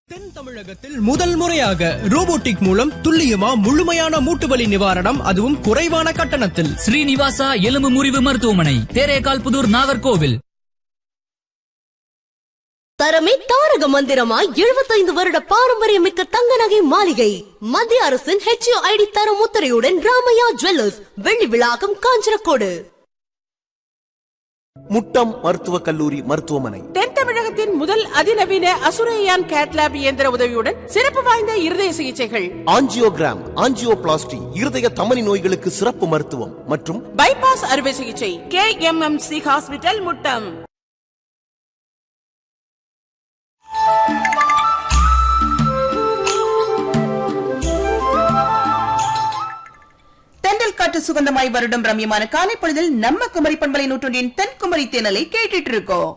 தென் தமிழகத்தில் முதல் முறையாக ரோபோட்டிக் மூலம் துல்லியமா முழுமையான மூட்டு வலி நிவாரணம் அதுவும் குறைவான கட்டணத்தில் ஸ்ரீனிவாசா எலும்பு முறிவு மருத்துவமனை தேரேகால் புதூர் நாகர்கோவில் தரமே தாரக மந்திரமாய் எழுபத்தைந்து வருட பாரம்பரியமிக்க தங்க நகை மாளிகை மத்திய அரசின் ஹெச்ஐடி தர முத்திரையுடன் ராமையா ஜுவல்லர்ஸ் வெள்ளி விழாக்கம் காஞ்சனக்கோடு முட்டம் மருத்துவக் கல்லூரி மருத்துவமனை தென் தமிழகத்தின் முதல் அதிநவீன அசுரையான் கேட்லாப் இயந்திர உதவியுடன் சிறப்பு வாய்ந்த இருதய சிகிச்சைகள் ஆஞ்சியோகிராம் ஆஞ்சியோபிளாஸ்டி இருதய தமனி நோய்களுக்கு சிறப்பு மருத்துவம் மற்றும் பைபாஸ் அறுவை சிகிச்சை K M M C hospital Muttam தென்றல் காற்று சுகந்தமாய் வருடம் ரம்யமான காலை பொழுதில் நம்ம குமரி பண்பலை நூற்றொன்றின் தென்குமரி தேனலை கேட்டுட்டு இருக்கோம்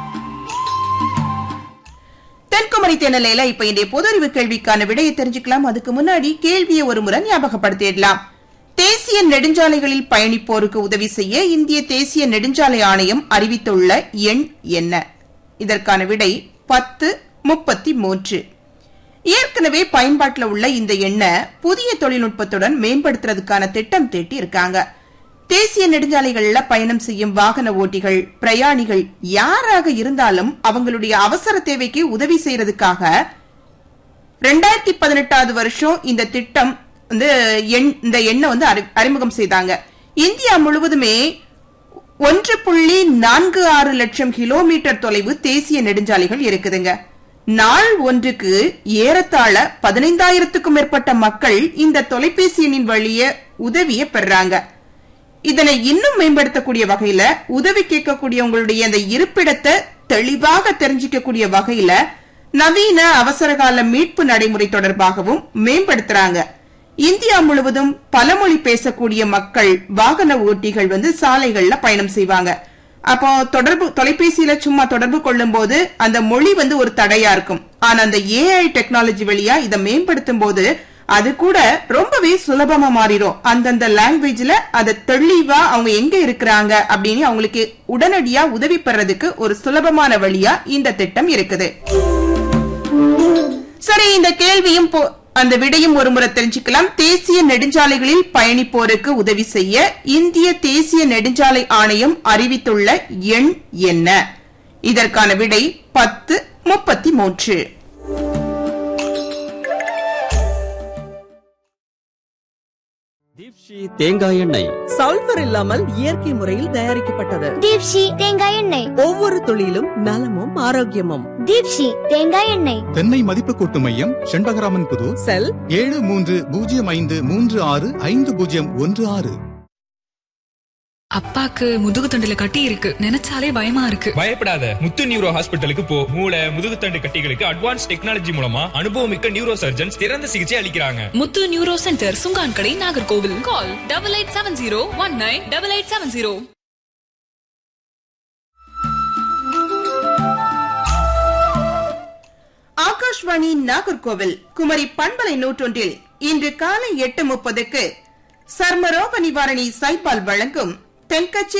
தென்குமரி தேனலையில இப்ப இன்றைய பொது அறிவு கேள்விக்கான விடையை தெரிஞ்சுக்கலாம் அதுக்கு முன்னாடி கேள்வியை ஒரு முறை ஞாபகப்படுத்திடலாம் தேசிய நெடுஞ்சாலைகளில் பயணிப்போருக்கு உதவி செய்ய இந்திய தேசிய நெடுஞ்சாலை ஆணையம் அறிவித்துள்ள எண் என்ன இதற்கான விடை பத்து முப்பத்தி மூன்று ஏற்கனவே பயன்பாட்டில் உள்ள இந்த எண்ணை புதிய தொழில்நுட்பத்துடன் மேம்படுத்துறதுக்கான திட்டம் தீட்டி இருக்காங்க தேசிய நெடுஞ்சாலைகள்ல பயணம் செய்யும் வாகன ஓட்டிகள் பிரயாணிகள் யாராக இருந்தாலும் அவங்களுடைய அவசர தேவைக்கு உதவி செய்யறதுக்காக ரெண்டாயிரத்தி பதினெட்டாவது வருஷம் இந்த திட்டம் வந்து எண் இந்த எண்ணை வந்து அறி- அறிமுகம் செய்தாங்க இந்தியா முழுவதுமே ஒன்று புள்ளி நான்கு ஆறு லட்சம் கிலோமீட்டர் தொலைவு தேசிய நெடுஞ்சாலைகள் இருக்குதுங்க நாள் ஒன்றுக்கு ஏறத்தாழ பதினைந்தாயிரத்துக்கும் மேற்பட்ட மக்கள் இந்த தொலைபேசி எண்ணின் வழிய உதவியை பெறாங்க இதனை இன்னும் மேம்படுத்தக்கூடிய வகையில உதவி கேட்கக்கூடியவங்களுடைய அந்த இருப்பிடத்தை தெளிவாக தெரிஞ்சிக்கக்கூடிய வகையில நவீன அவசரகால மீட்பு நடைமுறை தொடர்பாகவும் மேம்படுத்துறாங்க இந்தியா முழுவதும் பலமொழி பேசக்கூடிய மக்கள் வாகன ஓட்டிகள் வந்து சாலைகள்ல பயணம் செய்வாங்க அப்போ தொடர்பு தொலைபேசியில சும்மா தொடர்பு கொள்ளும் போது அந்த மொழி வந்து ஒரு தடையா இருக்கும் ஆனா அந்த ஏஐ டெக்னாலஜி வழியா இதை மேம்படுத்தும் போது அது கூட ரொம்பவே சுலபமா மாறிடும் அந்தந்த லாங்குவேஜ்ல அதை தெளிவா அவங்க எங்க இருக்கிறாங்க அப்படின்னு அவங்களுக்கு உடனடியா உதவி பெறதுக்கு ஒரு சுலபமான வழியா இந்த திட்டம் இருக்குது சரி இந்த கேள்வியும் போ- அந்த விடையும் ஒரு முறை தெரிஞ்சுக்கலாம் தேசிய நெடுஞ்சாலைகளில் பயணிப்போருக்கு உதவி செய்ய இந்திய தேசிய நெடுஞ்சாலை ஆணையம் அறிவித்துள்ள எண் என்ன இதற்கான விடை பத்து முப்பத்தி மூன்று தீப்ஷி தேங்காய் எண்ணெய் சல்பர் இல்லாமல் இயற்கை முறையில் தயாரிக்கப்பட்டது தீப்ஷி தேங்காய் எண்ணெய் ஒவ்வொரு துளியிலும் நலமும் ஆரோக்கியமும் தீப்ஷி தேங்காய் எண்ணெய் தென்னை மதிப்பு கூட்டு மையம் செண்பகராமன் புதூர் செல் ஏழு மூன்று பூஜ்ஜியம் ஐந்து மூன்று ஆறு ஐந்து பூஜ்ஜியம் ஒன்று ஆறு அப்பாக்கு முதுகு தண்டுல கட்டி இருக்கு நினைச்சாலே பயமா இருக்கு பயப்படாத முத்து நியூரோ ஹாஸ்பிட்டலுக்கு போ மூளை முதுகுத்தண்டு கட்டிகளுக்கு அட்வான்ஸ் டெக்னாலஜி மூலமா அனுபவமிக்க நியூரோ சர்ஜன்ஸ் சிறந்த சிகிச்சை அளிக்கிறாங்க முத்து neuro centre Sungan Kadai Nagercoil call double eight seven zero one nine double eight seven zero Akashvani Nagercoil Kumari பண்பலை நூற்றொன்றில் இன்று காலை எட்டு முப்பதுக்கு சர்மரோக நிவாரணி சைபால் வழங்கும் தென்கட்சி